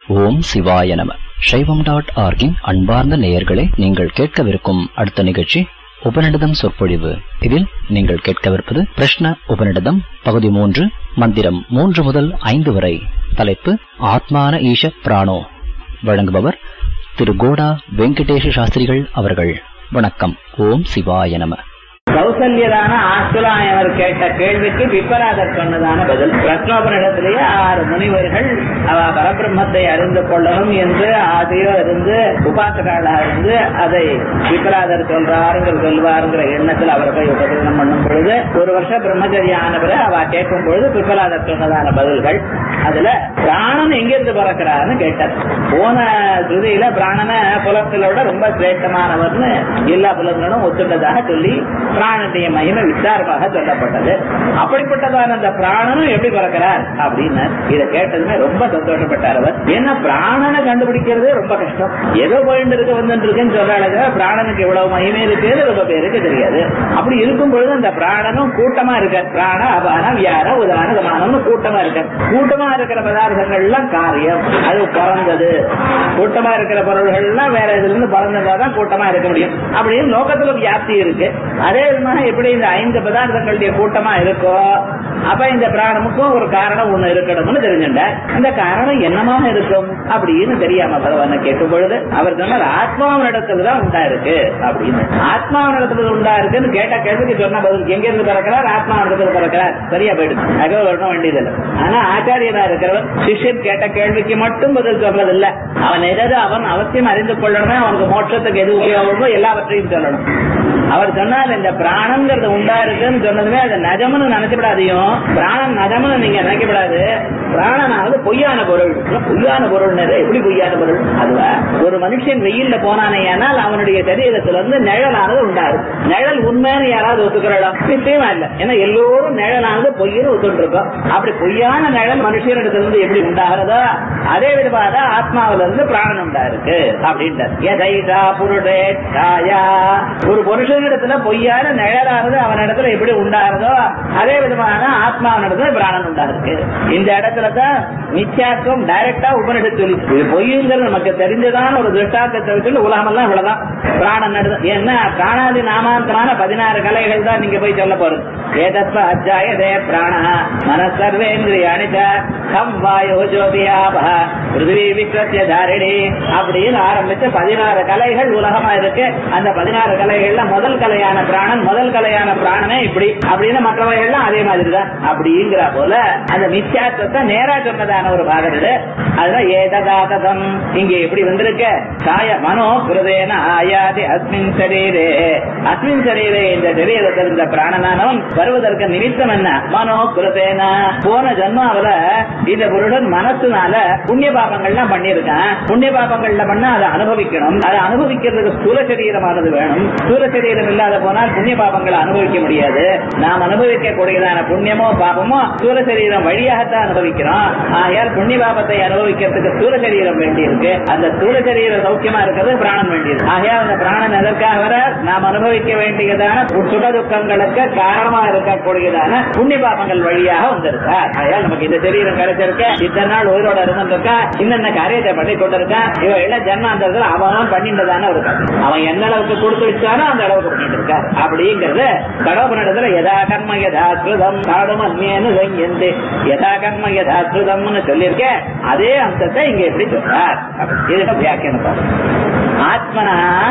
ஓம் சிவாய நம சைவம் டாட் ஆர்கின் அன்பார்ந்த நேயர்களே நீங்கள் கேட்கவிருக்கும் அடுத்த நிகழ்ச்சி உபநிடதம் சொற்பொழிவு இதில் நீங்கள் கேட்கவிருப்பது பிரஷ்ன உபநிடதம் பகுதி மூன்று மந்திரம் மூன்று முதல் ஐந்து வரை தலைப்பு ஆத்மான ஈஷ பிராணோ வழங்குபவர் திரு கோடா வெங்கடேஷ சாஸ்திரிகள் அவர்கள் வணக்கம் ஓம் சிவாய நம கௌசல்யதான ஆசுலாயனர் கேட்ட கேள்விக்கு விப்பராதர் சொன்னதான பதில் பிரஸ்னோபனிடத்திலேயே ஆறு முனிவர்கள் அவ பரபிரம்மத்தை அறிந்து கொள்ளணும் என்று ஆசையோ இருந்து உபாசகாலாக இருந்து அதை விப்பராதர் சொல்றாருங்கிற சொல்வாருங்கிற எண்ணத்தில் அவர் போய் உபதேசம் பண்ணும் பொழுது ஒரு வருஷம் பிரம்மச்சரிய ஆன பிறகு அவ கேட்கும் பொழுது விப்பராதர் சொன்னதான பதில்கள் அதுல பிராணன் எங்கிருந்து பிறக்கிறாருன்னு கேட்டார் போன ஸ்ருதியில பிராணனை புலத்திலோட ரொம்ப சிரேஷ்டமானவர்னு எல்லா புலங்களும் ஒத்துட்டதாக சொல்லி பிராணனுடைய மகிமை விசாரமாக சொல்லப்பட்டது அப்படிப்பட்டதான அந்த பிராணனும் எப்படி பிறக்கிறார் அப்படின்னு இதை கேட்டதுமே ரொம்ப சந்தோஷப்பட்டார் அவர் ஏன்னா பிராணனை கண்டுபிடிக்கிறது ரொம்ப கஷ்டம் ஏதோ போயிட்டு இருக்க வந்துட்டு இருக்குன்னு சொல்றாங்க பிராணனுக்கு இவ்வளவு மகிமை இருக்குன்னு ரொம்ப பேருக்கு தெரியாது அப்படி இருக்கும் பொழுது அந்த பிராணனும் கூட்டமா இருக்க பிராண அபான வியார உதான சமானம்னு கூட்டமா இருக்க கூட்டமா இருக்கிற பதார்த்தங்கள்லாம் காரியம் அது பிறந்தது கூட்டமா இருக்கிற பொருள்கள்லாம் வேற இதுல இருந்து பிறந்ததாதான் கூட்டமா இருக்க முடியும் அப்படின்னு லோகத்துல வியாப்தி இருக்கு அதே விதமாக எப்படி இந்த ஐந்து பதார்த்தங்களுடைய கூட்டமா இருக்கோ அப்ப இந்த பிராணமுக்கும் ஒரு காரணம் ஒண்ணு இருக்கணும்னு தெரிஞ்சுட்ட இந்த காரணம் என்னமாக இருக்கும் அப்படின்னு தெரியாம பகவான கேட்கும் பொழுது அவர் சொன்னார் ஆத்மாவினிடத்துல தான் உண்டா இருக்கு அப்படின்னு ஆத்மாவினிடத்துல உண்டா இருக்குன்னு கேட்ட கேள்விக்கு சொன்ன பதில் எங்க இருந்து பிறக்கிறார் ஆத்மாவினிடத்துல பிறக்கிறார் சரியா போயிடுது அக வரணும் வேண்டியதில்லை ஆனா ஆச்சாரியனா இருக்கிறவன் சிஷ்யன் கேட்ட கேள்விக்கு மட்டும் பதில் சொல்றதில்ல அவன் எதாவது அவன் அவசியம் அறிந்து கொள்ளணுமே அவனுக்கு மோட்சத்துக்கு எது உபயோகமோ எல்லாவற்றையும் சொல்லணும் அவர் சொன்னால் இந்த பிராணங்கிறது உண்டா இருக்குன்னு சொன்னதுமே அது நஜம்னு நினைச்சுவிடாதையும் பிராணம் நஜம்னு நீங்க நினைக்கப்படாது பிராணனாவது பொய்யான பொருள் பொய்யான பொருள் எப்படி பொய்யான பொருள் அதுவா ஒரு மனுஷன் வெயில்ல போனானே ஆனால் அவனுடைய சரீரத்துல இருந்து நிழலானது உண்டாரு நிழல் உண்மைன்னு யாராவது ஒத்துக்கிறோம் நிச்சயமா இல்ல ஏன்னா எல்லோரும் நிழலானது பொய்னு ஒத்துட்டு இருக்கோம் அப்படி பொய்யான நிழல் மனுஷனிடத்துல இருந்து எப்படி உண்டாகிறதோ அதே விதமாக ஆத்மாவில இருந்து பிராணன் உண்டா இருக்கு அப்படின்ட்டு புருடே சாயா ஒரு புருஷனிடத்துல பொய்யான நிழலானது அவனிடத்துல எப்படி உண்டாகிறதோ அதே விதமான ஆத்மாவனிடத்துல பிராணன் உண்டா இருக்கு இந்த இடத்துல தான் நிச்சயாக்கம் டைரக்டா உபனிடத்து சொல்லி இது பொய்யுங்கிறது நமக்கு தெரிஞ்சதான ஒரு திருஷ்டாக்கத்தை வச்சு உலகமெல்லாம் இவ்வளவுதான் பிராணன் நடுது ஏன்னா பிராணாதி நாமாந்தமான பதினாறு கலைகள் தான் நீங்க போய் சொல்ல போறது ஏதத்வ அத்தியாயதே பிராண மனசர்வேந்திரிய அணித கம் வாயோ ஜோதியாப பிருத்திவி விக்ரத்திய தாரிணி அப்படின்னு ஆரம்பிச்சு பதினாறு கலைகள் உலகமா இருக்கு அந்த பதினாறு கலைகள்ல முதல் கலையான பிராணன் முதல் கலையான பிராணனே இப்படி அப்படின்னு மற்றவைகள்லாம் அதே மாதிரி தான் அப்படிங்கிற போல அந்த மித்யாத்வத்தை நேரா சொன்னதான ஒரு பாகம் இது அதுதான் ஏததாதம் இங்க எப்படி வந்திருக்க காய மனோ கிருதேன ஆயாதி அஸ்மின் சரீரே அஸ்மின் சரீரே இந்த சரீரத்தில் இந்த பிராணனானவன் வருவதற்கு நிமித்தம் என்ன மனோ கிருதேன போன ஜன்மாவில இந்த புருடன் மனசுனால புண்ணிய பாபங்கள்லாம் பண்ணியிருக்கான் புண்ணிய பாபங்கள்ல பண்ணா அதை அனுபவிக்கணும் அதை அனுபவிக்கிறதுக்கு ஸ்தூல சரீரமானது வேணும் ஸ்தூல சரீரம் இல்லாத போனால் புண்ணிய பாபங்களை அனுபவிக்க முடியாது நாம் அனுபவிக்க கூடியதான புண்ணியமோ பாபமோ ஸ்தூல சரீரம் வழியாகத்தான் அனுபவிக்கிறோம் ஆகையால் புண்ணிய பாபத்தை அனுபவிக்கிறதுக்கு ஸ்தூல சரீரம் வேண்டி இருக்கு அந்த ஸ்தூல சரீரம் சௌக்கியமா இருக்கிறது பிராணன் வேண்டியது ஆகையால் அந்த பிராணன் எதற்காக வர நாம் அனுபவிக்க வேண்டியதான சுக துக்கங்களுக்கு காரணமா இருக்கக்கூடியதான புண்ணிய பாபங்கள் வழியாக வந்திருக்கார் ஆகையால் நமக்கு இந்த சரீரம் கிடைச்சிருக்க இத்தனை நாள் உயிரோட இருந்திருக்கா இன்னென்ன காரியத்தை பண்ணி கொண்டிருக்கான் இவ எல்லாம் ஜென்மாந்தரத்தில் அவன் பண்ணிட்டதான ஒரு அவன் எந்த அளவுக்கு கொடுத்து வச்சானோ அந்த அளவுக்கு பண்ணிட்டு இருக்கார் அப்படிங்கிறது கடவுளிடத்துல யதா கர்ம யதா ஸ்ருதம் காடும் அந்நியனு எந்த யதா கர்ம யதா ஸ்ருதம்னு சொல்லியிருக்கேன் அதே அம்சத்தை இங்க எப்படி சொல்றார் இதுக்கு வியாக்கியம் பாருங்க ஆத்மனா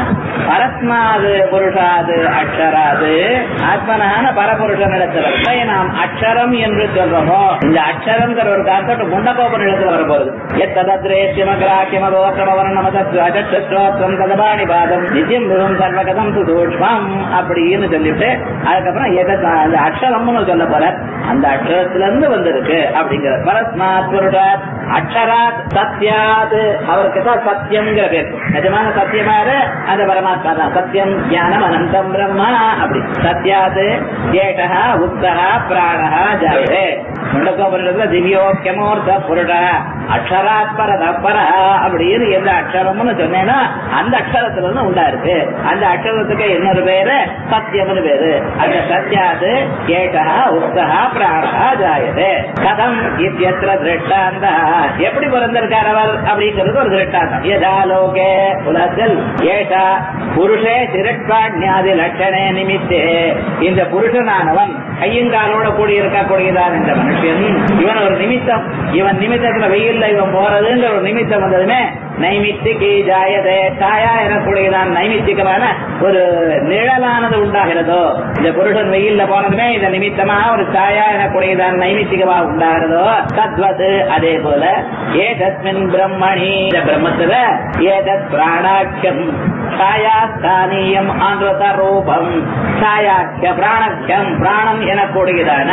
பரஸ்மாது புருஷாது அக்ஷராது ஆத்மனான பரபுருஷனிடத்துல நாம் அக்ஷரம் என்று சொல்றோமோ இந்த அக்ஷரம்ங்கிற ஒரு கான்செப்ட் முண்டகோபன் இடத்துல வரப்போகுது எத்ததத்ரேஷ்யமகிராக்கியமகோத்திரம் ததபாணி பாதம் நித்தியம் மிகவும் சர்வகதம் சூக்மம் அப்படின்னு சொல்லிட்டு அதுக்கப்புறம் அந்த அக்ஷரம்னு சொல்ல போற அந்த அக்ஷரத்துல இருந்து வந்திருக்கு அப்படிங்கிற பரஸ்மாத் புருஷாத் அக்ஷராத் சத்யாத் அவருக்கு தான் சத்தியம்ங்கிற பேர் நிஜமான சத்தியமாரு அந்த பரமாத்மா தான் சத்தியம் ஞானம் அனந்தம் பிரம்மா அப்படி சத்யாது ஜேஷா உத்தரா பிராணா ஜாயதே முண்டகோபுரத்துல திவ்யோக்கியமூர்த்த புருஷ அக்ஷராத்பர தப்பர அப்படின்னு எந்த அக்ஷரம்னு சொன்னேன்னா அந்த அக்ஷரத்துல இருந்து உண்டா இருக்கு அந்த அக்ஷரத்துக்கு இன்னொரு பேரு சத்தியம்னு பேரு அந்த சத்யாது ஏகா உக்தா பிராணா ஜாயதே கதம் இத்தியத்திர திருஷ்டாந்த எப்படி பிறந்திருக்கார் அவர் அப்படிங்கிறது ஒரு திருஷ்டாந்தம் யதா லோகே உலகத்தில் ஏஷா புருஷே திருஷ்டாண்யாதி லட்சணே நிமித்தே இந்த புருஷனானவன் கையங்காலோட கூடி இருக்கக்கூடியதான் இந்த மனுஷன் இவன் ஒரு நிமித்தம் இவன் நிமித்தத்துல வெயில்ல இவன் போறதுங்கிற ஒரு நிமித்தம் வந்ததுமே நைமித்திகி ஜாயதே சாயா எனக்கூடியதான் நைமித்திகமான ஒரு நிழலானது உண்டாகிறதோ இந்த புருஷன் வெயில்ல போனதுமே இந்த நிமித்தமா ஒரு சாயா எனக்கூடியதான் நைமித்திகமா உண்டாகிறதோ தத்வது அதே போல ஏதஸ்மின் பிரம்மணி இந்த பிரம்மத்துல ஏதத் பிராணாக்கியம் சாயாஸ்தானியம் ஆந்திரத ரூபம் சாயாக்கிய பிராணக்கியம் பிராணம் எனக்கூடியதான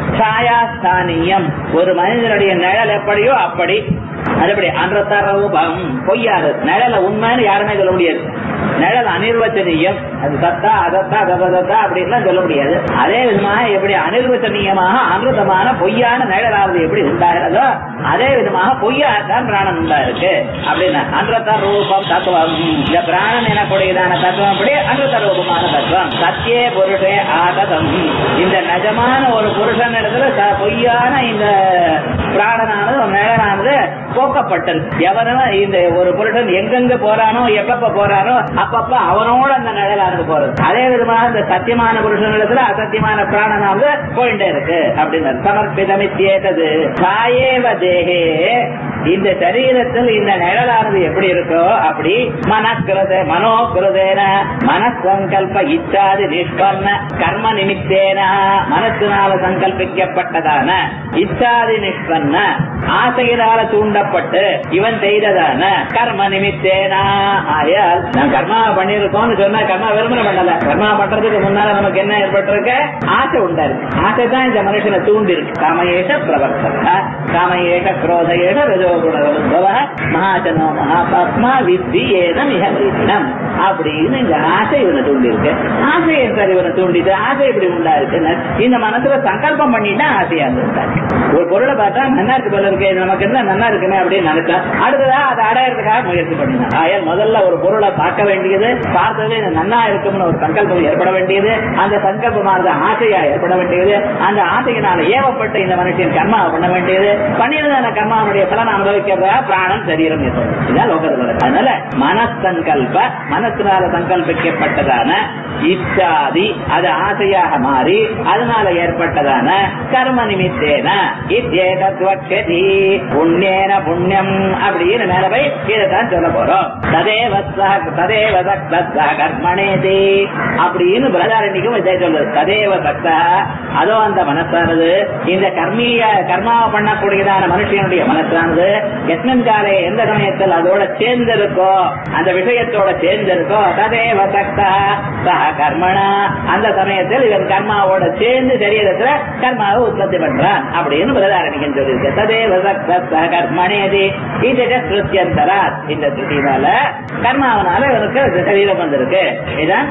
சாயாஸ்தானியம் ஒரு மனிதனுடைய நிழல் எப்படியோ அப்படி அதுபடி அன்றத்த ரூபம் பொய்யாது நிழல உண்மைன்னு யாருமே சொல்ல முடியாது நிழல் அனிர்வச்சனீயம் அது சத்தா அதத்தா கபதத்தா அப்படின்லாம் சொல்ல முடியாது அதே விதமாக எப்படி அனிர்வச்சனீயமாக அனுதமான பொய்யான நிழலாவது எப்படி உண்டாகிறதோ அதே விதமாக பொய்யாகத்தான் பிராணன் உண்டா இருக்கு அப்படின்னு அன்றத்த ரூபம் தத்துவம் இந்த பிராணன் எனக்கூடியதான தத்துவம் அப்படி அன்றத்த ரூபமான தத்துவம் சத்தியே புருஷே ஆகதம் இந்த நிஜமான ஒரு புருஷன் இடத்துல ச- பொய்யான இந்த பிராணனானது ஒரு நிழலானது போக்கப்பட்டது எவனும் இந்த ஒரு புருஷன் எங்கெங்க போறானோ எப்பப்ப போறானோ அப்பப்ப அவனோட அந்த நிழலானது போறது அதே விதமாக இந்த சத்தியமான புருஷனிடத்துல அசத்தியமான பிராணனானது போயிட்டே இருக்கு அப்படின்னு சமர்ப்பிதமித்தேதது சாயேவ தேகே இந்த சரீரத்தில் இந்த நிழலானது எப்படி இருக்கோ அப்படி மனக்கிருத மனோகிருதேன மனசங்கல்ப இச்சாதி நிஷ்பன்ன கர்ம நிமித்தேன மனத்தினால சங்கல்பிக்கப்பட்டதான இச்சாதி நிஷ்பன்ன ஆசையினால தூண்டப்பட்டு இவன் செய்ததான கர்ம நிமித்தேனா ஆயால் நான் கர்மா பண்ணிருக்கோம்னு சொன்னா கர்மா விரும்புற பண்ணல கர்மா பண்றதுக்கு முன்னால நமக்கு என்ன ஏற்பட்டிருக்கு ஆசை உண்டாருக்கு ஆசை தான் இந்த மனுஷனை தூண்டி இருக்கு காமயேஷ பிரவர்த்தக காமயேஷ குரோதயேஷ ரஜோகுணவ மகாஜனோ மகாபாத்மா வித்தி ஏன மிக வீரணம் அப்படின்னு இந்த ஆசை இவனை தூண்டி இருக்கு ஆசை சார் இவனை தூண்டிட்டு ஆசை இப்படி உண்டா இருக்குன்னு இந்த மனசுல சங்கல்பம் பண்ணிட்டா ஆசையா இருந்திருக்காங்க ஒரு பொருளை பார்த்தா நன்னா இருக்கு போல இருக்கு இது நமக்கு என்ன நன்னா இருக்குமே அப்படின்னு நினைச்சா அடுத்ததா அதை அடையறதுக்காக முயற்சி பண்ணினான் ஆயால் முதல்ல ஒரு பொருளை பார்க்க வேண்டியது பார்த்தது இது நன்னா இருக்கும்னு ஒரு சங்கல்பம் ஏற்பட வேண்டியது அந்த சங்கல்பமானது ஆசையா ஏற்பட வேண்டியது அந்த ஆசையினால ஏவப்பட்டு இந்த மனுஷன் கர்மா பண்ண வேண்டியது பண்ணினதான கர்மாவுடைய பலன் அனுபவிக்கிறதா பிராணம் சரீரம் ஏற்படும் இதுதான் லோகத்தில் அதனால மனசங்கல்ப மனசினால சங்கல்பிக்கப்பட்டதான இச்சாதி அது ஆசையாக மாறி அதனால ஏற்பட்டதான கர்ம நிமித்தேன இத்தேதத்வக்ஷதி புண்ணியேன புண்ணியம் அப்படின்னு மேல போய் இதைத்தான் சொல்ல போறோம் ததேவ சக- ததேவ சக்தா கர்மணேதி அப்படின்னு பிரதாரணிக்கும் இதை சொல்லுது ததேவ சக்தா அதோ அந்த மனசானது இந்த கர்மீய கர்மாவை பண்ணக்கூடியதான மனுஷனுடைய மனசானது எத்தன் காலே எந்த சமயத்தில் அதோட சேர்ந்திருக்கோ அந்த விஷயத்தோட சேர்ந்திருக்கோ ததேவ சக்தா சக கர்மணா அந்த சமயத்தில் இவன் கர்மாவோட சேர்ந்து சரீரத்துல கர்மாவை உற்பத்தி பண்றான் அப்படின்னு பிரதாரணிகன் சொல்லியிருக்கு ததேவ சக்தா சக கர்மணேதி இது ஸ்ருத்தியந்தரா இந்த ஸ்ருதினால கர்மாவனால இவனுக்கு இந்த சரீரம் வந்திருக்கு இதான்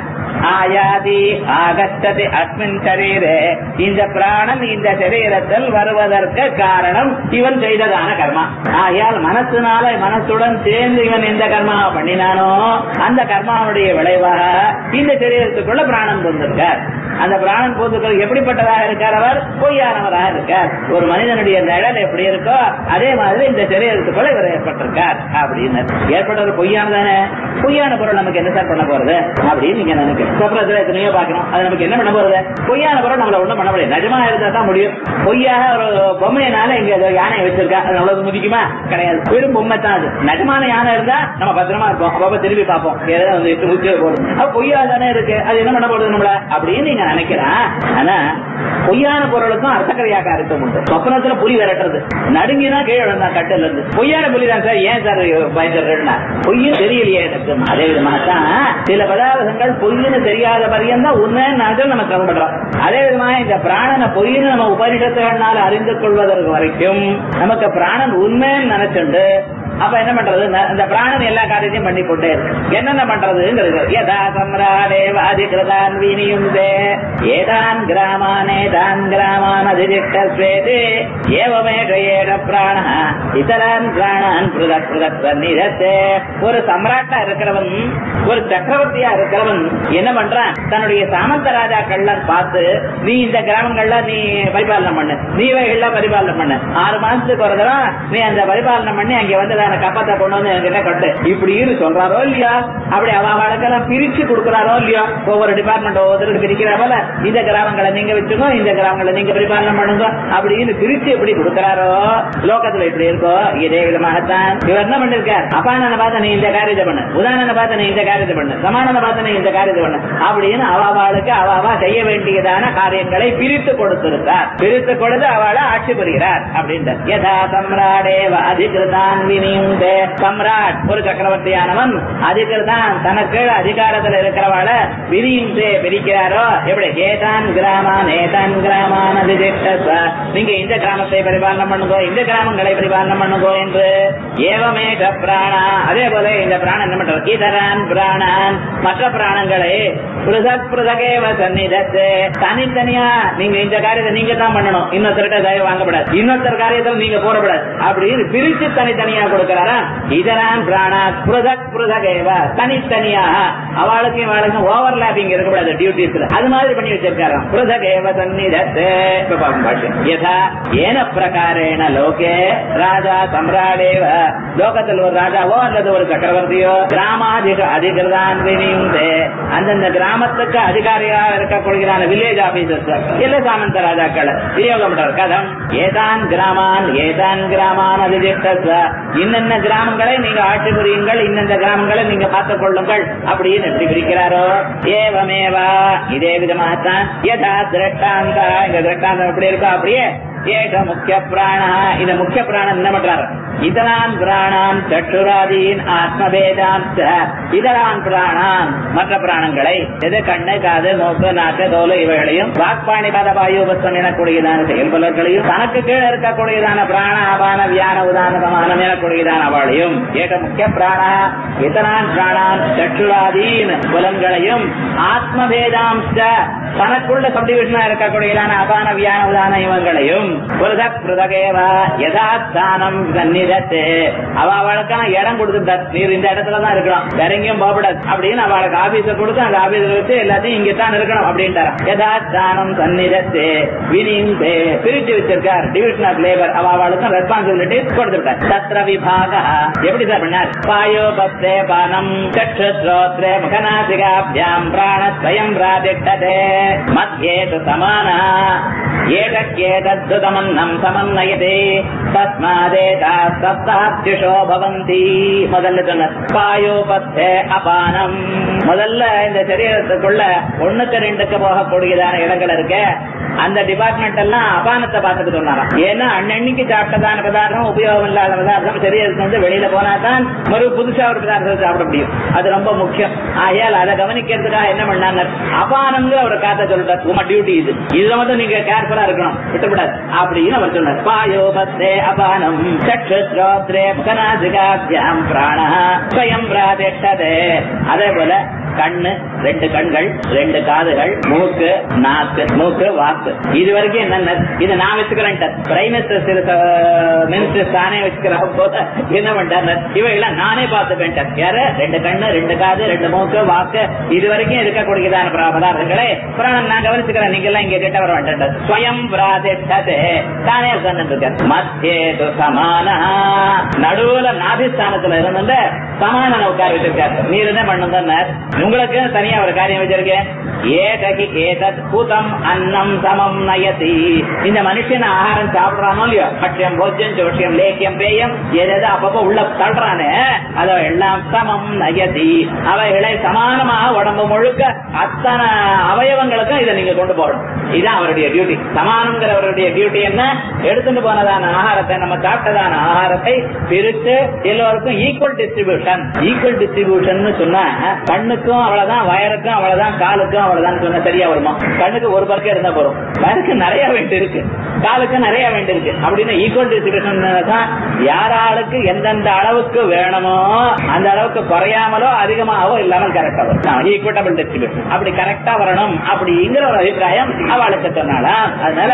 ஆயாதி ஆகச்சதி அஸ்மின் சரீரே இந்த பிராணன் இந்த சரீரத்தில் வருவதற்கு காரணம் இவன் செய்ததான கர்மா ஆயால் மனசுனால மனசுடன் சேர்ந்து இவன் எந்த கர்மாவை பண்ணினானோ அந்த கர்மாவுடைய விளைவாக இந்த சரீரத்துக்குள்ள பிராணன் வந்திருக்கார் அந்த பிராணன் போதுக்கள் எப்படிப்பட்டதாக இருக்கார் அவர் பொய்யானவராக இருக்கார் ஒரு மனிதனுடைய நிழல் எப்படி இருக்கோ அதே மாதிரி இந்த சரீரத்துக்குள்ள இவர் ஏற்பட்டிருக்கார் அப்படின்னு ஏற்பட்டது பொய்யானதானே பொய்யான பொருள் நமக்கு என்ன சார் பண்ண போறது அப்படின்னு நீங்க நினைக்கிறேன் சொப்னத்துல எத்தனையோ பார்க்கணும் அது நமக்கு என்ன பண்ண போறது பொய்யான பொருள் நம்மள ஒண்ணும் பண்ண முடியாது நிஜமா இருந்தா தான் முடியும் பொய்யாக ஒரு பொம்மையினால இங்க ஏதோ யானை வச்சிருக்கா அது அவ்வளவு முதிக்குமா கிடையாது வெறும் பொம்மை தான் அது நிஜமான யானை இருந்தா நம்ம பத்திரமா இருப்போம் அப்பப்ப திரும்பி பார்ப்போம் ஏதாவது வந்து எட்டு முக்கிய போடும் அது பொய்யா தானே இருக்கு அது என்ன பண்ண போறது நம்மள அப்படின்னு நீங்க நினைக்கிறேன் ஆனா பொய்யான பொருளுக்கும் அர்த்தக்கரையாக அர்த்தம் உண்டு சொப்னத்துல புலி விரட்டுறது நடுங்கினா கீழே விழுந்தா கட்டில இருந்து பொய்யான புலி தான் சார் ஏன் சார் பயந்துடுறேன்னா பொய்யும் தெரியலையே எனக்கு அதே விதமாகத்தான் சில பதார்த்தங்கள் பொய்ன்னு தெரியாத பரியந்தான் உண்மைன்னு நினைச்சு நம்ம கிளம்புறோம் அதே விதமாக இந்த பிராணனை பொய்ன்னு நம்ம உபனிஷத்துகள்னால அறிந்து கொள்வதற்கு வரைக்கும் நமக்கு பிராணன் உண்மைன்னு நினைச்சுண்டு அப்ப என்ன பண்றது ந- இந்த பிராணன் எல்லா காரியத்தையும் பண்ணி கொண்டே இருக்கு என்னென்ன பண்றதுங்கிறது யதா சம்ராடே அதிகிருதான் வினியுந்தே ஏதான் கிராமான் ஏதான் கிராமான் அதிதிஷ்டஸ்வேதி ஏவமேக ஏட பிராண இதரான் பிராணான் பிருதக் பிருதக் சந்நிதத்தே ஒரு சம்ராட்டா இருக்கிறவன் ஒரு சக்கரவர்த்தியா இருக்கிறவன் என்ன பண்றான் தன்னுடைய சாமந்த ராஜாக்கள்லாம் பார்த்து நீ இந்த கிராமங்கள்ல நீ பரிபாலனை பண்ணு நீ எல்லாம் பரிபாலனை பண்ணு ஆறு மாசத்துக்கு ஒரு தடவை நீ அந்த பரிபாலனை பண்ணி அங்க வந்து நான் கப்பத்தை கொண்டு வந்து என்கிட்ட கட்டு இப்படின்னு சொல்றாரோ இல்லையா அப்படி அவ வழக்கெல்லாம் பிரிச்சு கொடுக்கறாரோ இல்லையா ஒவ்வொரு டிபார்ட்மெண்ட் ஒவ்வொருத்தருக்கு பிரிக்கிற போல இந்த கிராமங்களை நீங்க வச்சுக்கோ இந்த கிராமங்களை நீங்க பரிபாலனை பண்ணுங்க அப்படின்னு பிரிச்சு எப்படி கொடுக்கறாரோ லோகத்துல இப்படி இருக்கோ இதே விதமாகத்தான் இவர் என்ன பண்ணிருக்கார் அப்பானனை பார்த்து நீ இந்த காரியத்தை பண்ணு உதாரணனை பார்த்து நீ இந்த காரியத்தை பண்ணு சமானனை பார்த்து நீ இந்த காரியத்தை பண்ணு அப்படின்னு அவாவாளுக்கு அவாவா செய்ய வேண்டியதான காரியங்களை பிரித்து கொடுத்திருக்கார் பிரித்து கொடுத்து அவளை ஆட்சி புரிகிறார் அப்படின்ட்டு யதா சம்ராடேவ அதிகிருதான் வினியுந்தே சம்ராட் ஒரு சக்கரவர்த்தியானவன் அதிகிருதான் தனக்கு அதிகாரத்தில் இருக்கிறவாள வினியுந்தே பிரிக்கிறாரோ எப்படி ஏதான் கிராமான் ஏதான் கிராமான் அதிதிஷ்ட நீங்க இந்த கிராமத்தை பரிபாலனை பண்ணுங்கோ இந்த கிராமங்களை பரிபாலனை பண்ணுங்கோ என்று ஏவமேக பிராணா அதே போல இந்த பிராணன் என்ன பண்றது இதரான் பிராணான் மற்ற பிராணங்களை பிருதக் பிருதகேவ சந்நிதத்து தனித்தனியா நீங்க இந்த காரியத்தை நீங்க தான் பண்ணணும் இன்னொருத்தர்கிட்ட தயவு வாங்கப்படாது இன்னொருத்தர் காரியத்தில் நீங்க போடப்படாது அப்படின்னு பிரிச்சு தனித்தனியா கொடுக்கிறாரா இதரான் பிராணா பிருதக் பிருதகேவ தனித்தனியா அவளுக்கு இவாளுக்கும் ஓவர்லாப்பிங் இருக்கக்கூடாது டியூட்டிஸ்ல அது மாதிரி பண்ணி வச்சிருக்காராம் பிருதகேவ சந்நிதத்து இப்ப பாப்போம் பாஷ்யம். யதா ஏன பிரகாரேண லோகே ராஜா சம்ராடேவ லோகத்தில் ஒரு ராஜாவோ அல்லது ஒரு சக்கரவர்த்தியோ கிராமாதிக அதிகிருதான் வினியுந்தே அந்தந்த கிராமத்துக்கு அதிகாரியா இருக்கக்கூடியதான வில்லேஜ் ஆபீசர்ஸ் இல்ல சாமந்த ராஜாக்கள் விநியோகம் பண்றார் கதம் ஏதான் கிராமான் ஏதான் கிராமான் அதிதிஷ்ட இன்னென்ன கிராமங்களை நீங்க ஆட்சி புரியுங்கள் இன்னெந்த கிராமங்களை நீங்க பார்த்துக் கொள்ளுங்கள் அப்படின்னு எப்படி பிரிக்கிறாரோ ஏவமேவா இதே விதமாகத்தான் யதா திரட்டாந்தா இந்த திரட்டாந்தம் எப்படி இருக்கோ அப்படியே ஏக முக்கிய பிராணா இந்த முக்கிய பிராணம் என்ன பண்றாரு இதரான் பிராணான் சற்றுராதீன் ஆத்மவேதாம் இதரான் பிராணான் மற்ற பிராணங்களை எது கண்ணு காது மூக்கு நாக்கு தோல் இவைகளையும் வாக்பாணி பத வாயுபஸ்தம் எனக்கூடியதான செயல்பலர்களையும் தனக்கு கீழே இருக்கக்கூடியதான பிராண ஆபான வியான உதான சமானம் எனக்கூடியதான அவளையும் ஏக முக்கிய பிராணா இதரான் பிராணான் சற்றுராதீன் புலன்களையும் ஆத்மவேதாம்ச தனக்குள்ள சப்டிவிஷனா இருக்கக்கூடியதான அபான வியான உதான இவங்களையும் புருதக் புருதகேவா யதாஸ்தானம் சந்நிதத்து அவ அவளுக்கான இடம் கொடுத்துட்டார் நீர் இந்த இடத்துல தான் இருக்கணும் வேற எங்கேயும் போகக்கூடாது அப்படின்னு அவளுக்கு ஆபீஸ கொடுத்து அந்த ஆபீஸ்ல வச்சு எல்லாத்தையும் இங்க தான் இருக்கணும் அப்படின்ட்டார் யதாஸ்தானம் சந்நிதத்து வினிந்தே பிரிச்சு வச்சிருக்கார் டிவிஷன் ஆஃப் லேபர் அவ அவளுக்கும் ரெஸ்பான்சிபிலிட்டி கொடுத்துட்டார் தத்ர விபாக எப்படி சார் பண்ணார் பாயோபத்தே பானம் சற்று ஸ்ரோத்ரே முகநாசிகாபியாம் பிராணத்வயம் பிராதிஷ்டதே மத்தியே து சமானா ஏதக்கேதத்ருதமன்னம் சமன்னயதே தஸ்மாதேதா சப்தாத்யுஷோ பவந்தி முதல்ல சொன்ன பாயோபத்தே அபானம் முதல்ல இந்த சரீரத்துக்குள்ள ஒண்ணுக்கு ரெண்டுக்கு போகக்கூடியதான இடங்கள் இருக்கு அந்த டிபார்ட்மெண்ட் எல்லாம் அபானத்தை பார்த்துட்டு சொன்னாராம் ஏன்னா அன்னன்னைக்கு சாப்பிட்டதான பதார்த்தம் உபயோகம் இல்லாத பதார்த்தம் சரீரத்துக்கு வந்து வெளியில போனா தான் மறு புதுசா ஒரு பதார்த்தத்தை சாப்பிட முடியும் அது ரொம்ப முக்கியம் ஆகையால் அதை கவனிக்கிறதுக்காக என்ன பண்ணாங்க அபானம்ங்கிற ஒரு காத்த சொல்லிட்டார் உமா டியூட்டி இது இதுல மட்டும் நீங்க கேர்ஃபுல்லா இருக்கணும் விட்டுவிடாது அப்படின்னு அவர் சொன்னார் பாயோபத்தே அபானம் சக்ஷுத்ரோத்ரே முகநாசிகாபியாம் பிராண ஸ்வயம் பிராதிஷ்டதே அதே போல கண்ணு ரெண்டு கண்கள் ரெண்டு காதுகள் மூக்கு நாக்கு மூக்கு வாக்கு இது வரைக்கும் என்னென்ன இது நான் வச்சுக்கிறேன் பிரைம் மினிஸ்டர் மினிஸ்டர் தானே வச்சுக்கிற போத என்ன பண்ணிட்டார் இவையெல்லாம் நானே பார்த்துப்பேன் யாரு ரெண்டு கண்ணு ரெண்டு காது ரெண்டு மூக்கு வாக்கு இது வரைக்கும் இருக்கக்கூடியதான பிர- பதார்த்தங்களே பிராணம் நான் கவனிச்சுக்கிறேன் நீங்க எல்லாம் இங்க கிட்ட வர வேண்டாம் ஸ்வயம் பிராதிஷ்டதே தானே உட்கார்ந்து இருக்கார் மத்தியே து சமான நடுவுல நாபிஸ்தானத்துல இருந்து சமானனை உட்கார வச்சிருக்காரு நீர் என்ன பண்ணுங்க உங்களுக்கு தனியா ஒரு காரியம் வச்சிருக்கேன் ஏதகி ஏதத் பூதம் அன்னம் சமம் நயதி இந்த மனுஷன் ஆகாரம் சாப்பிடுறானோ இல்லையோ பட்சியம் போஜ்யம் ஜோஷியம் லேக்கியம் பேயம் எதாவது அப்பப்போ உள்ள தள்ளுறானே அதை எல்லாம் சமம் நயதி அவைகளை சமானமாக உடம்பு முழுக்க அத்தனை அவயவங்களுக்கும் இதை நீங்க கொண்டு போகணும் இதுதான் அவருடைய டியூட்டி சமானம்ங்கிறவருடைய டியூட்டி என்ன எடுத்துட்டு போனதான ஆகாரத்தை நம்ம சாப்பிட்டதான ஆகாரத்தை பிரித்து எல்லோருக்கும் ஈக்குவல் டிஸ்ட்ரிபியூஷன் ஈக்குவல் டிஸ்ட்ரிபியூஷன் சொன்னா கண்ணுக்கும் கண்ணுக்கும் அவ்வளவுதான் வயருக்கும் அவ்வளவுதான் காலுக்கும் அவ்வளவுதான் சொன்ன சரியா வருமா கண்ணுக்கு ஒரு பக்கம் இருந்தா போறோம் வயருக்கு நிறைய வேண்டி இருக்கு காலுக்கு நிறைய வேண்டி இருக்கு அப்படின்னு ஈக்குவல் டிஸ்ட்ரிபியூஷன் தான் யார் ஆளுக்கு எந்தெந்த அளவுக்கு வேணுமோ அந்த அளவுக்கு குறையாமலோ அதிகமாகவோ இல்லாமல் கரெக்டா வரும் ஈக்குவட்டபிள் டிஸ்ட்ரிபியூஷன் அப்படி கரெக்டா வரணும் அப்படிங்கிற ஒரு அபிப்பிராயம் அவளுக்கு சொன்னாலா அதனால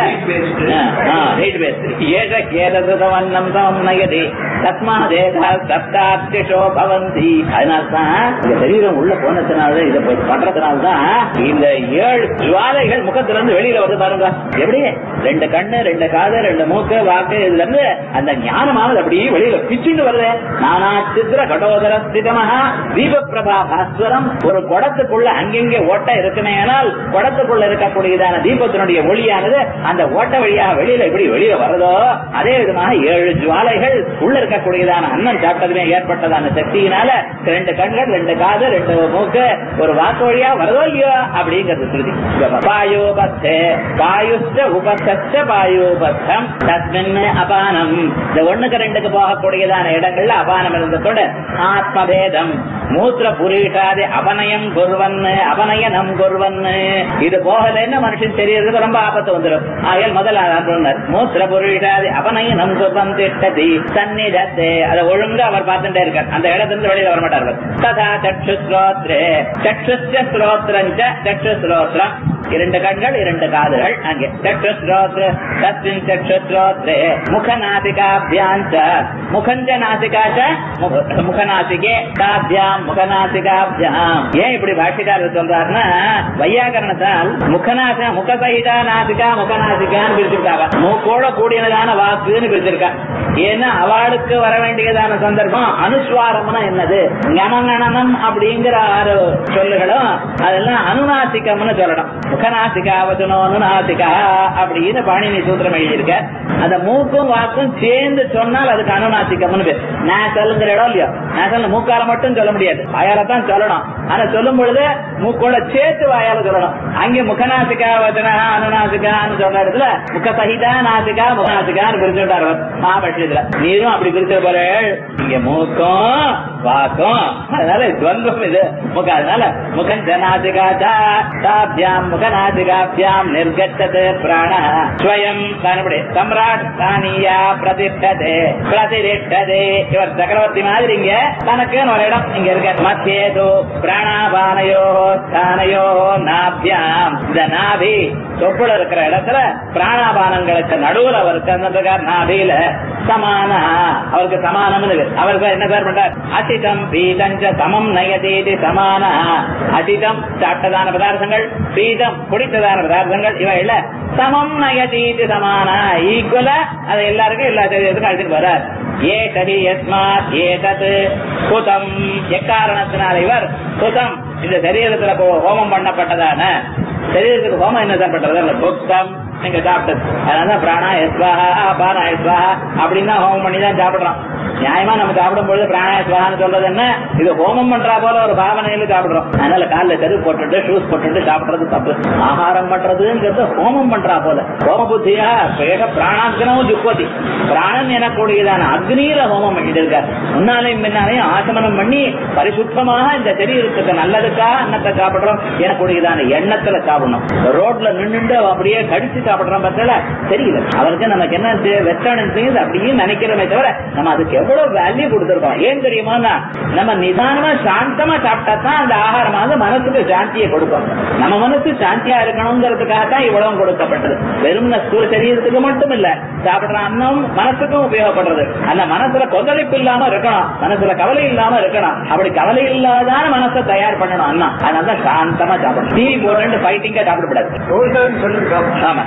நீட் பேஸ்ட் ஏஷ கேதவன்னம் தம் நயதி தஸ்மா தேகா சப்தாத்திஷோ பவந்தி அதனால்தான் இந்த சரீரம் உள்ள போனதுனால இதை பண்றதுனால்தான் இந்த ஏழு ஜுவாலைகள் முகத்துல இருந்து வெளியில வந்து பாருங்க எப்படி ரெண்டு கண்ணு ரெண்டு காது ரெண்டு மூக்கு வாக்கு இதுல இருந்து அந்த ஞானமானது அப்படியே வெளியில பிச்சுட்டு வருது நானா சித்திர கடோதர ஸ்திதமஹா தீப பிரபா பாஸ்வரம் ஒரு குடத்துக்குள்ள அங்கெங்கே ஓட்டை இருக்குமே ஆனால் குடத்துக்குள்ள இருக்கக்கூடியதான தீபத்தினுடைய ஒளியானது அந்த ஓட்ட வழியாக வெளியில எப்படி வெளியில வருதோ அதே விதமாக ஏழு ஜுவாலைகள் உள்ள இருக்கக்கூடியதான அண்ணன் சாப்பிட்டதுமே ஏற்பட்டதான சக்தியினால ரெண்டு கண்கள் ரெண்டு காது ரெண்டு மூக்கு ஒரு வாக்கு வழியா வருதோ இல்லையோ அப்படிங்கிறது ஸ்ருதி பாயோபத்தே பாயுஷ்ட உபத்த பாயோபத்தம் தஸ்மின் அபானம் இந்த ஒண்ணுக்கு ரெண்டுக்கு போகக்கூடியதான இடங்கள்ல அபானம் இருந்ததோட ஆத்மபேதம் மூத்திர புரீஷாதி அபநயம் குருவன்னு அபநயனம் குருவன்னு இது போகலன்னு மனுஷன் தெரியறதுக்கு ரொம்ப ஆபத்து வந்துடும் ஆகையால் முதல்ல மூத்திர புரீஷாதி அபநயனம் குருவன் திட்டதி சந்நிதத்தே அதை ஒழுங்கா அவர் பார்த்துட்டே இருக்கார் அந்த இடத்துல வெளியில வர மாட்டார் அவர். ததா சக்ஷு ஸ்ரோத்ரே சக்ஷுஸ்ய ஸ்ரோத்ரஞ்ச சக்ஷு ஸ்ரோத்ரம் இரண்டு கண்கள் இரண்டு காதுகள் அங்கே சக்ஷு ஸ்ரோத்ர தஸ்மின் சக்ஷு ஸ்ரோத்ரே முகநாசிகாபியாஞ்ச முகஞ்ச நாசிகாச்ச முக- முகநாசிகே காபியாம் முகநாசிகாபியாம் ஏன் இப்படி பாஷிக்காரர் சொல்றாருன்னா வையாகரணத்தால் முகநாச முகசகிதா நாசிகா முகநாசிகான்னு பிரிச்சிருக்காங்க மூக்கோட கூடியதான வாக்குன்னு பிரிச்சிருக்கா ஏன்னா அவளுக்கு வர வேண்டியதான சந்தர்ப்பம் அனுஸ்வாரம்னா என்னது ஞமங்கணனம் அப்படிங்கிற ஆறு சொல்லுகளும் அதெல்லாம் அனுநாசிகம்னு சொல்லணும் முகநாசிகா வசனோ அனுநாசிகா அப்படின்னு பாணினி சூத்திரம் எழுதியிருக்க அந்த மூக்கும் வாக்கும் சேர்ந்து சொன்னால் அதுக்கு அனுநாசிகம்னு பேர் நேசல்ங்கிற இடம் இல்லையோ நேசல் மூக்கால மட்டும் சொல்ல முடியாது வாயால தான் சொல்லணும் ஆனா சொல்லும் பொழுது மூக்கோட சேர்த்து வாயால சொல்லணும் அங்கே முகநாசிகா வச்சனா அனுநாசிகான்னு சொல்ற இடத்துல முக சகிதா நாசிகா முகநாசிகான்னு பிரிச்சுட்டார் மகாபட்சத்துல நீரும் அப்படி பிரிச்ச போல இங்க மூக்கும் வாக்கும் அதனால துவந்தம் இது முக அதனால முகம் ஜனாசிகா தாபியாம் முகநாசிகாபியாம் நிர்கச்சது பிராண ஸ்வயம் தானபடி சம்ராட் தானியா பிரதிஷ்டதே பிரதிஷ்டதே இவர் சக்கரவர்த்தி மாதிரி இங்க தனக்குன்னு ஒரு இடம் இங்க இருக்க மத்தியேது பிராணாபானையோ ஸ்தானையோ நாபியாம் இந்த நாபி தொப்புல இருக்கிற இடத்துல பிராணாபானங்களுக்கு நடுவுல அவருக்கு அந்த நாபியில சமான அவருக்கு சமானம்னு பேர். அவருக்கு என்ன பேர் பண்றார் அசிதம் பீதஞ்ச சமம் நயதீதி சமான அசிதம் சாப்பிட்டதான பதார்த்தங்கள் பீதம் குடித்ததான பதார்த்தங்கள் இவை இல்ல சமம் நயதீதி சமான ஈக்குவலா அது எல்லாருக்கும் எல்லா சரீரத்துக்கும் அழைச்சிட்டு வரார் ஏ கடி எஸ்மாத் ஏதத் குதம் எக்காரணத்தினால் இவர் குதம் இந்த சரீரத்துல போ- ஹோமம் பண்ணப்பட்டதான சரீரத்துக்கு ஹோமம் என்ன தான் பண்றது அந்த புத்தம் நீங்க சாப்பிட்டது அதனால பிராணா எஸ்வாஹா பானா எஸ்வாஹா அப்படின்னா ஹோமம் பண்ணி தான் சாப்பிடுறோம் நியாயமா நம்ம சாப்பிடும் பொழுது பிராணா எஸ்வாஹான்னு சொல்றது என்ன இது ஹோமம் பண்றா போல ஒரு பாவனையில சாப்பிடுறோம் அதனால காலில் தெரு போட்டுட்டு ஷூஸ் போட்டுட்டு சாப்பிடுறது தப்பு ஆகாரம் பண்றதுங்கிறது ஹோமம் பண்றா போல ஹோம புத்தியா வேக பிராணாக்னவும் ஜுப்பதி பிராணன் எனக்கூடியதான அக்னியில ஹோமம் பண்ணிட்டு இருக்கார் முன்னாலையும் பின்னாலையும் ஆசமனம் பண்ணி பரிசுத்தமாக இந்த சரீரத்துக்கு நல்லதுக்கா அன்னத்தை சாப்பிடுறோம் எனக்கூடியதான எண்ணத்துல சாப்பிடணும் ரோட்ல நின்னுட்டு அப்படியே கடிச்சு சாப்பிடுறோம் பார்த்தல தெரியல அவருக்கு நமக்கு என்ன வெஸ்டர்ன் திங்ஸ் அப்படியே நினைக்கிறோமே தவிர நம்ம அதுக்கு எவ்வளவு வேல்யூ கொடுத்துருக்கோம் ஏன் தெரியுமா நம்ம நிதானமா சாந்தமா சாப்பிட்டா தான் அந்த ஆகாரமானது மனசுக்கு சாந்தியை கொடுக்கும் நம்ம மனசு சாந்தியா இருக்கணுங்கிறதுக்காக தான் இவ்வளவு கொடுக்கப்பட்டது வெறும் ஸ்தூல சரீரத்துக்கு மட்டும் இல்ல சாப்பிடுற அன்னம் மனசுக்கும் உபயோகப்படுறது அந்த மனசுல கொந்தளிப்பு இல்லாம இருக்கணும் மனசுல கவலை இல்லாம இருக்கணும் அப்படி கவலை இல்லாதான மனசை தயார் பண்ணணும் அண்ணா அதனால தான் சாந்தமா சாப்பிடணும் டிவி போட்டு ஃபைட்டிங்கா சாப்பிடக்கூடாது ஆமா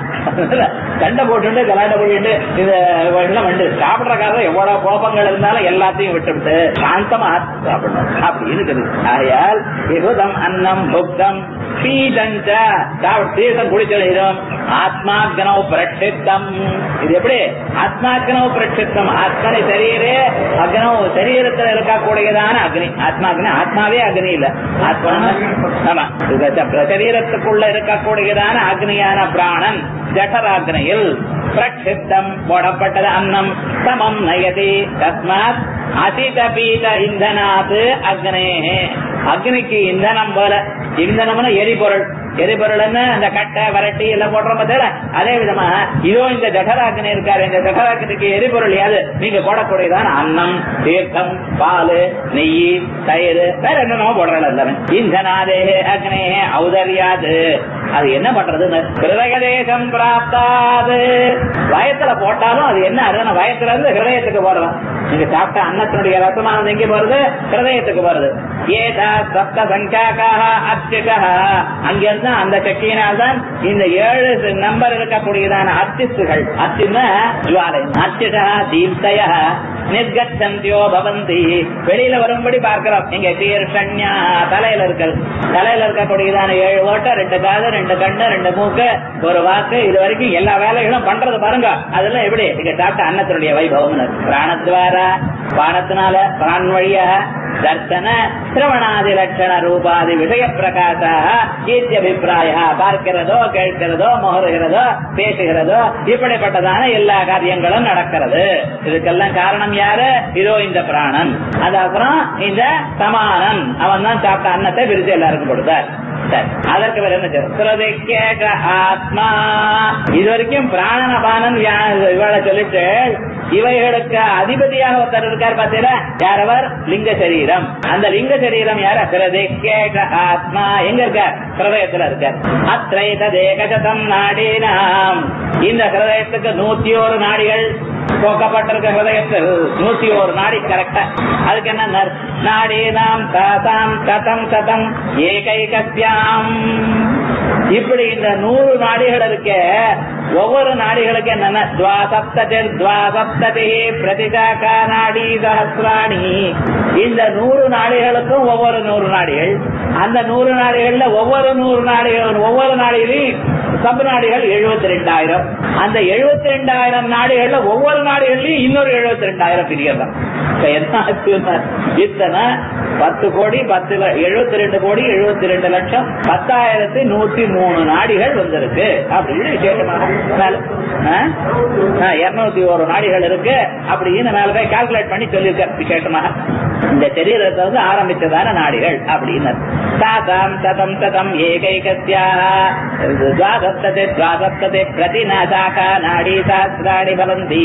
சண்டை போட்டுட்டு கலாட்ட போட்டுட்டு இது எல்லாம் வந்து சாப்பிடுற காரணம் எவ்வளவு கோபங்கள் இருந்தாலும் எல்லாத்தையும் விட்டுவிட்டு சாந்தமா சாப்பிடணும் அப்படி இருக்குது ஆகையால் விபுதம் அன்னம் புக்தம் சீதஞ்ச சீதம் குடிச்சிடும் ஆத்மாக்னவ் பிரட்சித்தம் இது எப்படி ஆத்மாக்னவ் பிரட்சித்தம் ஆத்மனை சரீரே அக்னவ் சரீரத்தில் இருக்கக்கூடியதான அக்னி ஆத்மாக்னி ஆத்மாவே அக்னி இல்ல ஆத்மா ஆமா இது சரீரத்துக்குள்ள இருக்கக்கூடியதான அக்னியான பிராணன் ஜடராக்னையில் பிரட்சித்தம் போடப்பட்டது அன்னம் சமம் நயதி தஸ்மாத் அசித பீத இந்தனாத் அக்னே அக்னிக்கு இந்தனம் போல இந்தனம்னா எரிபொருள் எரிபொருள் அந்த கட்டை வரட்டி எல்லாம் போடுறோம் பார்த்தா அதே விதமா இதோ இந்த ஜடராக்னி இருக்காரு இந்த ஜடராக்னிக்கு எரிபொருள் யாது நீங்க போடக்கூடியதான அன்னம் தீர்த்தம் பால் நெய் தயிர் வேற என்னென்னமோ போடுறாள் எல்லாமே இந்தனாதே அக்னே ஔதர்யாது அது என்ன பண்றதுன்னு ஹிருதய தேசம் பிராப்தாது வயத்துல போட்டாலும் அது என்ன அது வயத்துல இருந்து ஹிருதயத்துக்கு போறோம் நீங்க சாப்பிட்ட அன்னத்தினுடைய ரசமானது எங்க போறது ஹிருதயத்துக்கு போறது ஏதா சப்த சங்காக்காக அர்ச்சிகா அங்கிருந்து அந்த சக்தியினால்தான் இந்த ஏழு நம்பர் இருக்கக்கூடியதான அர்ச்சிஸ்டுகள் அர்ச்சின்னா ஜுவாலை அர்ச்சிகா தீப்தய நிர்கச்சந்தியோ பவந்தி வெளியில வரும்படி பார்க்கிறோம் இங்க தீர்ஷண்யா தலையில இருக்கிறது தலையில இருக்கக்கூடியதான ஏழு ஓட்டம் ரெண்டு காது ரெண்டு கண்ணு ரெண்டு மூக்கு ஒரு வாக்கு இது வரைக்கும் எல்லா வேலைகளும் பண்றது பாருங்க அதெல்லாம் எப்படி இங்க சாப்பிட்ட அன்னத்தினுடைய வைபவம் பிராணத்வாரா பானத்தினால பிரான் வழியாக தர்சன சிரவணாதி லட்சண ரூபாதி விஷய பிரகாசா அபிப்பிராய பார்க்கிறதோ கேட்கிறதோ முகருகிறதோ பேசுகிறதோ இப்படிப்பட்டதான எல்லா காரியங்களும் நடக்கிறது இதுக்கெல்லாம் காரணம் யாரு இதோ இந்த பிராணன் அது அப்புறம் இந்த சமானன் அவன் தான் சாப்பிட்ட அன்னத்தை விரிச்சு எல்லாருக்கும் கொடுத்தார் சரி, அதற்கு வேற என்ன சுரதிக்கேக ஆத்மா இது வரைக்கும் பிராணன பானன் இவளை சொல்லிட்டு இவைகளுக்கு அதிபதியாக ஒருத்தர் இருக்கார் பார்த்தீங்களா யார் அவர் லிங்க சரீரம் அந்த லிங்க சரீரம் யார் சுரதிக்கேக ஆத்மா எங்க இருக்கார் ஹிருதயத்துல இருக்கார் அத்ரைத தேகசதம் நாடீனாம் இந்த ஹிருதயத்துக்கு நூத்தி ஒரு நாடிகள் போக்கப்பட்டிருக்க ஹிருதயத்தில் நூத்தி ஒரு நாடி கரெக்டா அதுக்கு என்ன நாடி நாம் தாசாம் சதம் சதம் ஏகைகத்யாம் இப்படி இந்த நூறு நாடிகள் இருக்க ஒவ்வொரு நாடிகளுக்கு என்னென்ன துவாசப்ததி துவாசப்ததி பிரதிசாக்கா நாடி சஹசிராணி இந்த நூறு நாடிகளுக்கும் ஒவ்வொரு நூறு நாடிகள் அந்த நூறு நாடிகள்ல ஒவ்வொரு நூறு நாடிகள் ஒவ்வொரு நாடிகளையும் சப் நாடிகள் எழுபத்தி ரெண்டாயிரம் அந்த எழுபத்தி ரெண்டாயிரம் நாடுகள்ல ஒவ்வொரு நாடுகள்லயும் இன்னொரு எழுபத்தி ரெண்டாயிரம் பிரியதான் என்ன ஆச்சுன்னா, இத்தனை பத்து கோடி பத்து எழுபத்தி ரெண்டு கோடி எழுபத்தி ரெண்டு லட்சம் பத்தாயிரத்தி நூத்தி மூணு நாடிகள் வந்திருக்கு அப்படின்னு விசேஷமாக இருநூத்தி ஒரு நாடிகள் இருக்கு அப்படின்னு மேல போய் கால்குலேட் பண்ணி சொல்லியிருக்க விசேஷமாக இந்த சரீரத்தை வந்து ஆரம்பிச்சதான நாடிகள் அப்படின்னு தாசாம் சதம் சதம் ஏகைகத்யா துவாசப்ததே துவாசப்ததே பிரதிநாசாக்கா நாடி சாஸ்திராணி பலந்தி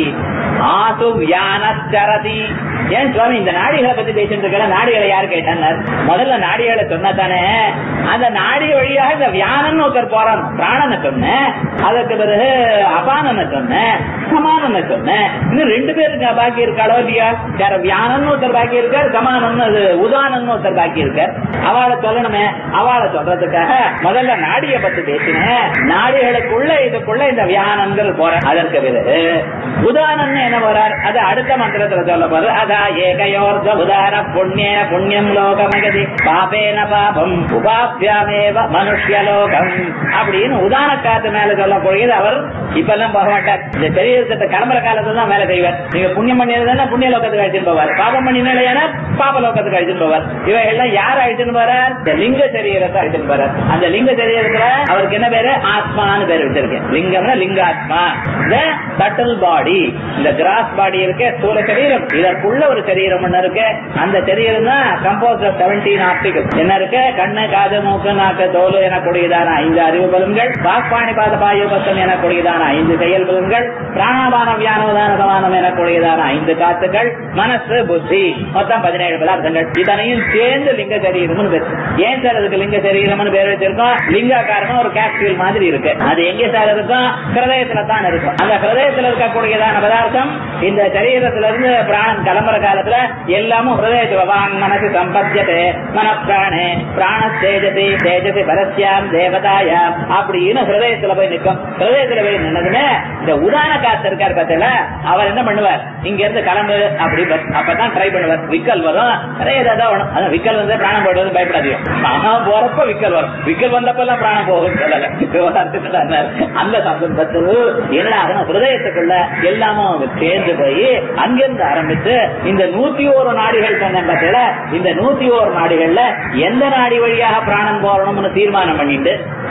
ஆசு வியானச்சரதி ஏன் சுவாமி இந்த நாடிகளை பத்தி பேசிட்டு இருக்க நாடிகளை யாரு கேட்டார் முதல்ல நாடிகளை சொன்னா தானே அந்த நாடி வழியாக இந்த வியானன்னு ஒருத்தர் போறான் பிராணனை சொன்னேன் அதற்கு பிறகு அபானனை சொன்னேன் சமானனை சொன்னேன் இன்னும் ரெண்டு பேருக்கு பாக்கி இருக்காளோ இல்லையா யார வியானன்னு ஒருத்தர் பாக்கி இருக்கார் சமானம்னு அது உதானன்னு ஒருத்தர் பாக்கி இருக்கார் அவளை சொல்லணுமே அவளை சொல்றதுக்காக முதல்ல நாடிய பத்தி பேசினேன் நாடிகளுக்குள்ள இதுக்குள்ள இந்த வியானங்கள் போற அதற்கு பிறகு உதானம்னு என்ன போறார் அது அடுத்த மந்திரத்துல சொல்ல போறது அதா ஏகையோர்த உதார புண்ணிய புண்ணியம் லோகமகதி பாபேன பாபம் உபாபியாமேவ மனுஷ்ய லோகம் அப்படின்னு உதான காத்து மேல சொல்லக்கூடியது அவர் இப்பெல்லாம் போக மாட்டார் இந்த சரீரத்தை கிளம்புற காலத்துல தான் வேலை செய்வார் நீங்க புண்ணியம் பண்ணியதுன்னா புண்ணிய லோகத்துக்கு அழைச்சிட்டு போவார் பாபம் பண்ணினால பாப லோகத்துக்கு அழைச்சிட்டு போவார் இவைகள்லாம் யார் அழைச்சிட்டு போறார் இந்த லிங்க சரீரத்தை அழைச்சிட்டு போறார் அந்த லிங்க சரீரத்துல அவருக்கு என்ன பேரு ஆத்மான்னு பேர் வச்சிருக்கேன் லிங்கம்னா லிங்காத்மா இந்த சட்டல் பாடி இந்த கிராஸ் பாடி இருக்கு ஸ்தூல சரீரம் இதற்குள்ள ஒரு சரீரம் ஒண்ணு இருக்கு அந்த சரீரம் தான் கம்போஸ் செவன்டீன் ஆர்டிகல் என்ன இருக்கு கண்ணு காது மூக்கு நாக்கு தோல் எனக்கூடியதான ஐந்து அறிவு பலன்கள் வாக்பாணி பாத பாயு பத்தம் எனக்கூடியதான ஐந்து செயல் பலன்கள் பிராணாபானம் வியானவதான சமானம் எனக்கூடியதான ஐந்து காத்துக்கள் மனசு புத்தி மொத்தம் பதினேழு பதார்த்தங்கள் இதனையும் சேர்ந்து லிங்க சரீரம்னு பேரு ஏன் சார் அதுக்கு லிங்க சரீரம்னு பேர் வச்சிருக்கோம் லிங்காக்காரமா ஒரு கேப்சூல் மாதிரி இருக்கு அது எங்க சார் இருக்கும் ஹிருதயத்துல தான் இருக்கும் அந்த ஹிருதயத்துல இருக்கக்கூடியதான பதார்த்தம் இந்த சரீரத்துல இருந்து பிராணம் கிளம்புற காலத்துல எல்லாமும் ஹிருதயத்துல வாங் மனசு சம்பத்தியதே மனப்பிராணே பிராண தேஜசி தேஜசி பரஸ்யாம் தேவதாயாம் அப்படின்னு ஹிருதயத்துல போய் நிற்கும் ஹிருதயத்துல போய் நின்னதுமே இந்த உதான காத்து இருக்கார் பார்த்தல அவர் என்ன பண்ணுவார் இங்க இருந்து கிளம்பு அப்படி பஸ் அப்பதான் ட்ரை பண்ணுவார் விக்கல் வரும் நிறைய ஏதாவது வரும் அதான் விக்கல் வந்து பிராணம் போடுறது பயப்படாதீங்க மகா போறப்ப விக்கல் வரும் விக்கல் வந்தப்பெல்லாம் பிராணம் போகும் சொல்லல விவகாரத்துக்கு அந்த சந்தர்ப்பத்தில் என்ன ஆகணும் ஹிருதயத்துக்குள்ள எல்லாமும் சேர்ந்து போய் அங்கிருந்து ஆரம்பித்து இந்த நூத்தி ஒரு நாடிகள் சொன்னேன் பார்த்தீங்களா இந்த நூத்தி ஒரு நாடிகள்ல எந்த நாடி வழியாக பிராணம் போறணும்னு தீர்மானம் பண்ணிட்டு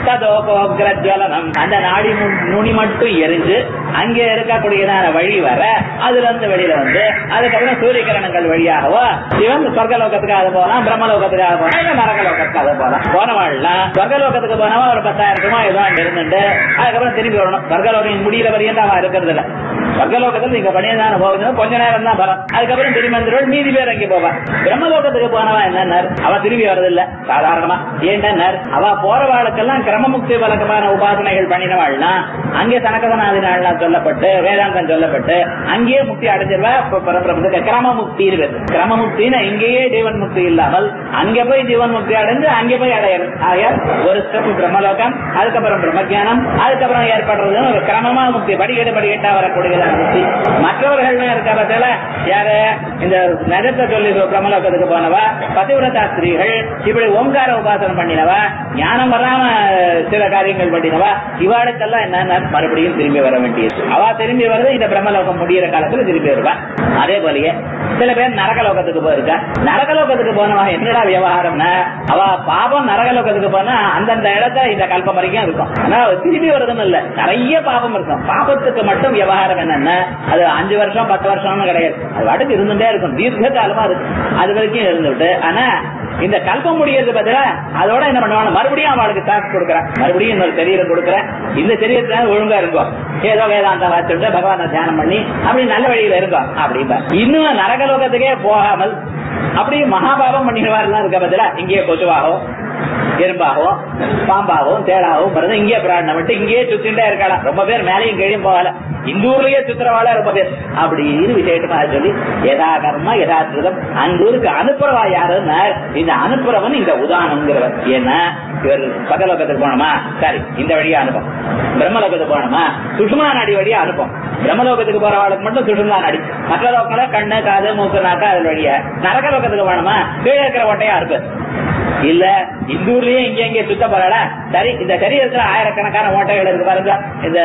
ததோபோக்ரஜ்வலனம் அந்த நாடி மு- நுனி மட்டும் எரிஞ்சு அங்கே இருக்கக்கூடியதான வழி வர அதுல இருந்து வெளியில வந்து அதுக்கப்புறம் சூரிய கிரணங்கள் வழியாகவோ சிவன் சொர்க்கலோகத்துக்காக போலாம் பிரம்மலோகத்துக்காக போலாம் இல்ல நரகலோகத்துக்காக போலாம் போனவாள்லாம் சொர்க்கலோகத்துக்கு போனவா ஒரு பத்தாயிரம் ரூபாய் ஏதோ அங்க இருந்துட்டு அதுக்கப்புறம் திரும்பி வரணும் சொர்க்கலோகம் முடியிற வரையும் தான் அவன் இருக்கிறது இல்ல சொர்க்கலோகத்தில் நீங்க பணியதான போகுது கொஞ்ச நேரம் தான் பலம் அதுக்கப்புறம் திரும்பி வந்துடுவாள் மீதி பேர் அங்கே போவான் பிரம்மலோகத்துக்கு போனவா என்ன அவ திரும்பி வர்றதில்ல சாதாரணமா ஏன்னா அவ போறவாளுக்கெல்லாம் கிரமமுக்தி வழக்கமான உபாசனைகள் பண்ணினவாள்னா அங்கே சனகதனாதினாள்லாம் சொல்லப்பட்டு வேதாந்தம் சொல்லப்பட்டு அங்கேயே முக்தி அடைஞ்சிருவா இப்ப பரபிரபத்துக்கு கிரம முக்தி இருக்கு கிரம முக்தினா இங்கேயே ஜீவன் முக்தி இல்லாமல் அங்க போய் ஜீவன் முக்தி அடைஞ்சு அங்கே போய் அடையணும் ஆகையால் ஒரு ஸ்டெப் பிரம்மலோகம் அதுக்கப்புறம் பிரம்மஜானம் அதுக்கப்புறம் ஏற்படுறது ஒரு கிரமமா முக்தி படிக்கட்டு படிக்கட்டா வரக்கூடியதான முக்தி மற்றவர்கள் இருக்க பட்சத்துல யாரு இந்த நகத்தை சொல்லி பிரம்மலோகத்துக்கு போனவா பதிவிரதா ஸ்திரீகள் இப்படி ஓங்கார உபாசனம் பண்ணினவா ஞானம் வராம சில காரியங்கள் பண்ணினவா இவாளுக்கெல்லாம் என்னன்னா மறுபடியும் திரும்பி வர வேண்டியது அவ திரும்பி வருது இந்த பிரம்மலோகம் முடியிற காலத்துல திரும்பி வருவா அதே போலயே சில பேர் நரகலோகத்துக்கு போயிருக்கா நரகலோகத்துக்கு போனவா என்னடா விவகாரம்னா அவ பாபம் நரகலோகத்துக்கு போனா அந்தந்த இடத்துல இந்த கல்பம் வரைக்கும் இருக்கும் ஆனா அவ திரும்பி வருதுன்னு இல்ல நிறைய பாபம் இருக்கும் பாபத்துக்கு மட்டும் விவகாரம் என்னன்னா அது அஞ்சு வருஷம் பத்து வருஷம்னு கிடையாது அது வாட்டுக்கு இருந்துட்டே இருக்கும் தீர்க்க காலமா இருக்கும் அது வரைக்கும் இருந்துட்டு ஆனா இந்த கல்பம் முடியறது பதிலா அதோட என்ன பண்ணுவாங்க மறுபடியும் அவளுக்கு டாஸ்க் கொடுக்குறேன் மறுபடியும் இன்னொரு சரீரம் கொடுக்குறேன் இந்த சரீரத்தை ஒழுங்கா இருக்கும் ஏதோ வேதாந்தம் வாசிட்டு பகவானை தியானம் பண்ணி அப்படி நல்ல வழியில இருக்கும் அப்படிம்பா இன்னும் நரகலோகத்துக்கே போகாமல் அப்படியே மகாபாபம் பண்ணிடுவாருலாம் இருக்க பதிலா இங்கேயே கொசுவாகவும் எறும்பாகவும் பாம்பாகவும் தேடாகவும் பிறகு இங்கே பிராணம் விட்டு இங்கேயே சுத்திட்டே இருக்கலாம் ரொம்ப பேர் மேலையும் கீழையும் போகல இந்த ஊர்லயே சுத்துறவாள ரொம்ப பேர் அப்படின்னு விசேஷமா சொல்லி எதா கர்மா யதா கிருதம் அந்த ஊருக்கு அனுப்புறவா யாருன்னா இந்த அனுப்புறவன் இந்த உதாரணங்கிறவர் ஏன்னா இவர் பகலோகத்துக்கு போனோமா சரி இந்த வழியா அனுப்போம் பிரம்மலோகத்துக்கு போனோமா சுஷ்மா நாடி வழியா அனுப்போம் பிரம்மலோகத்துக்கு போறவாளுக்கு மட்டும் சுஷ்மா நாடி மற்ற லோகங்கள கண்ணு காது மூக்கு நாக்கா அது வழியா நரகலோகத்துக்கு போனோமா கீழே இருக்கிற ஓட்டையா அனுப்பு இல்ல இந்த ஊர்லயே இங்க இங்க சுத்த போறாடா சரி இந்த சரீரத்துல ஆயிரக்கணக்கான ஓட்டைகள் இருக்கு பாருங்க இந்த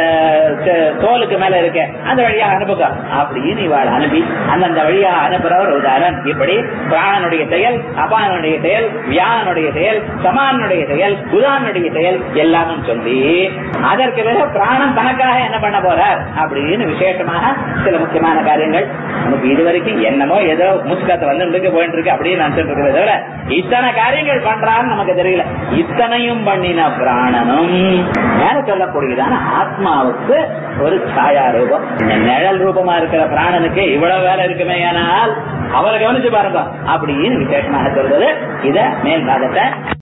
ச- தோலுக்கு மேல இருக்கு அந்த வழியா அனுப்புக அப்படின்னு இவாள் அனுப்பி அந்தந்த வழியா அனுப்புறவர் உதாரணம் இப்படி பிராணனுடைய செயல் அபானுடைய செயல் வியானுடைய செயல் சமானுடைய செயல் உதானுடைய செயல் எல்லாமும் சொல்லி அதற்கு பிறகு பிராணன் தனக்காக என்ன பண்ண போறார் அப்படின்னு விசேஷமாக சில முக்கியமான காரியங்கள் நமக்கு இதுவரைக்கும் என்னமோ ஏதோ மூச்சுக்காத்து வந்து போயிட்டு இருக்கு அப்படின்னு நினைச்சிட்டு இருக்கிறத தவிர இத்தனை காரியங்கள் பண்றான்னு நமக்கு தெரியல இத்தனையும் பண்ணின பிராணனும் மேல சொல்லக்கூடியதான ஆத்மாவுக்கு ஒரு சாயா ரூபம் இந்த நிழல் ரூபமா இருக்கிற பிராணனுக்கு இவ்வளவு வேலை இருக்குமே ஆனால் அவரை கவனிச்சு பாருங்க அப்படின்னு விசேஷமாக சொல்றது இத மேல் பாகத்தை